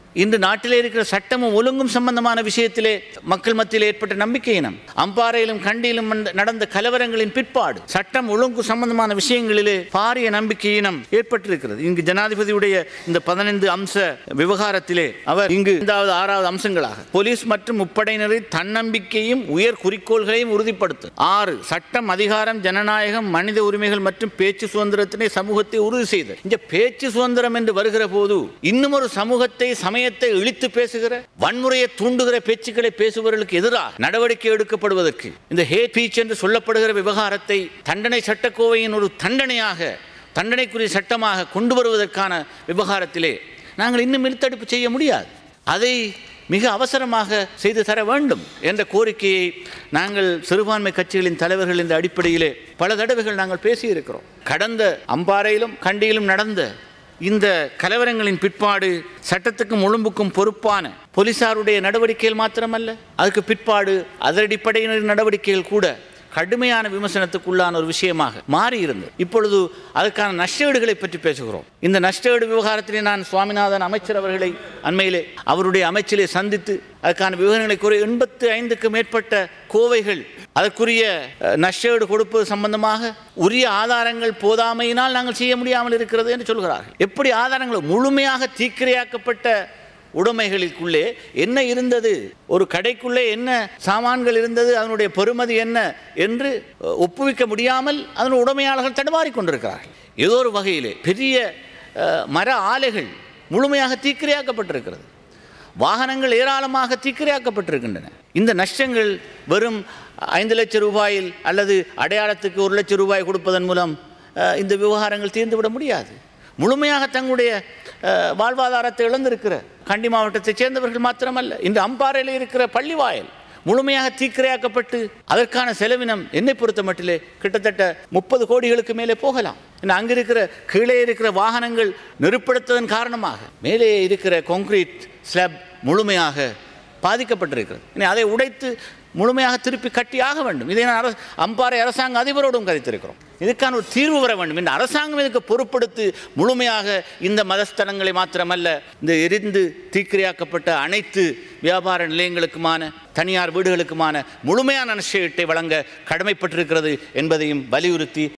இன்று நாட்டிலே இருக்கிற சட்டமும் ஒழுங்கும் சம்பந்தமான விஷயத்திலே மக்கள் மத்தியில் ஏற்பட்ட நம்பிக்கையினம் அம்பாறையிலும் கண்டியிலும் வந்த- நடந்த கலவரங்களின் பிற்பாடு சட்டம் ஒழுங்கு சம்பந்தமான விஷயங்களிலே பாரிய நம்பிக்கையினம் ஏற்பட்டிருக்கிறது இங்கு ஜனாதிபதியுடைய இந்த பதினைந்து அம்ச விவகாரத்திலே அவர் இங்கு ஐந்தாவது ஆறாவது அம்சங்களாக போலீஸ் மற்றும் முப்படையினரின் தன்னம்பிக்கையும் உயர் குறிக்கோள்களையும் உறுதிப்படுத்தும் ஆறு சட்டம் அதிகாரம் ஜனநாயகம் மனித உரிமைகள் மற்றும் பேச்சு சுதந்திரத்தினை சமூகத்தை உறுதி செய்தல் இந்த பேச்சு சுதந்திரம் என்று வருகிற போது இன்னும் ஒரு சமூகத்தை சமயத்தை இழித்து பேசுகிற வன்முறையை தூண்டுகிற பேச்சுக்களை பேசுபவர்களுக்கு எதிராக நடவடிக்கை எடுக்கப்படுவதற்கு இந்த ஹே பீச் என்று சொல்லப்படுகிற விவகாரத்தை தண்டனை சட்டக்கோவையின் ஒரு தண்டனையாக தண்டனைக்குரிய சட்டமாக கொண்டு வருவதற்கான விவகாரத்திலே நாங்கள் இன்னும் இழுத்தடுப்பு செய்ய முடியாது அதை மிக அவசரமாக செய்து தர வேண்டும் என்ற கோரிக்கையை நாங்கள் சிறுபான்மை கட்சிகளின் தலைவர்கள் இந்த அடிப்படையிலே பல தடவைகள் நாங்கள் பேசியிருக்கிறோம் கடந்த அம்பாறையிலும் கண்டியிலும் நடந்த இந்த கலவரங்களின் பிற்பாடு சட்டத்துக்கும் ஒழுங்குக்கும் பொறுப்பான போலீசாருடைய நடவடிக்கைகள் மாத்திரமல்ல அதுக்கு பிற்பாடு அதிரடிப்படையினரின் நடவடிக்கைகள் கூட கடுமையான விமர்சனத்துக்குள்ளான ஒரு விஷயமாக மாறி இருந்தது இப்பொழுது அதற்கான நஷ்டஈடுகளை பற்றி பேசுகிறோம் இந்த நஷ்டஈடு விவகாரத்திலே நான் சுவாமிநாதன் அமைச்சர் அவர்களை அண்மையிலே அவருடைய அமைச்சிலே சந்தித்து அதற்கான விவரங்களை கூறி எண்பத்து ஐந்துக்கு மேற்பட்ட கோவைகள் அதற்குரிய அஹ், நஷ்டஈடு கொடுப்பது சம்பந்தமாக உரிய ஆதாரங்கள் போதாமையினால் நாங்கள் செய்ய முடியாமல் இருக்கிறது என்று சொல்கிறார்கள் எப்படி ஆதாரங்கள் முழுமையாக தீக்கிரையாக்கப்பட்ட உடைமைகளுக்குள்ளே என்ன இருந்தது ஒரு கடைக்குள்ளே என்ன சாமான்கள் இருந்தது அதனுடைய பெறுமதி என்ன என்று அஹ், ஒப்புவிக்க முடியாமல் அதன் உடைமையாளர்கள் தடுமாறிக் கொண்டிருக்கிறார்கள் ஏதோ ஒரு வகையிலே பெரிய அஹ், மர ஆலைகள் முழுமையாக தீக்கிரையாக்கப்பட்டிருக்கிறது வாகனங்கள் ஏராளமாக தீக்கிரையாக்கப்பட்டிருக்கின்றன இந்த நஷ்டங்கள் வெறும் ஐந்து லட்சம் ரூபாயில் அல்லது அடையாளத்துக்கு ஒரு லட்சம் ரூபாய் கொடுப்பதன் மூலம் அஹ், இந்த விவகாரங்கள் தீர்ந்துவிட முடியாது முழுமையாக தங்களுடைய அஹ், வாழ்வாதாரத்தை இழந்திருக்கிற கண்டி மாவட்டத்தைச் சேர்ந்தவர்கள் மாத்திரமல்ல இந்த அம்பாறையில் இருக்கிற பள்ளிவாயல் முழுமையாக தீக்கிரையாக்கப்பட்டு அதற்கான செலவினம் என்னை பொறுத்த மட்டிலே கிட்டத்தட்ட முப்பது கோடிகளுக்கு மேலே போகலாம் ஏன்னா அங்கே இருக்கிற கீழே இருக்கிற வாகனங்கள் நெருப்படுத்ததன் காரணமாக மேலே இருக்கிற கான்கிரீட் ஸ்லாப் முழுமையாக பாதிக்கப்பட்டிருக்கிறது இனி அதை உடைத்து முழுமையாக திருப்பி கட்டியாக வேண்டும் இதை நான் அரசு அம்பாறை அரசாங்க அதிபரோடும் கதைத்திருக்கிறோம் இதுக்கான ஒரு தீர்வு வர வேண்டும் இந்த அரசாங்கம் இதுக்கு பொறுப்படுத்தி முழுமையாக இந்த மதஸ்தலங்களை மாத்திரமல்ல இந்த எரிந்து தீக்கிரையாக்கப்பட்ட அனைத்து வியாபார நிலையங்களுக்குமான தனியார் வீடுகளுக்குமான முழுமையான நஷ்டஈட்டை வழங்க கடமைப்பட்டிருக்கிறது என்பதையும் வலியுறுத்தி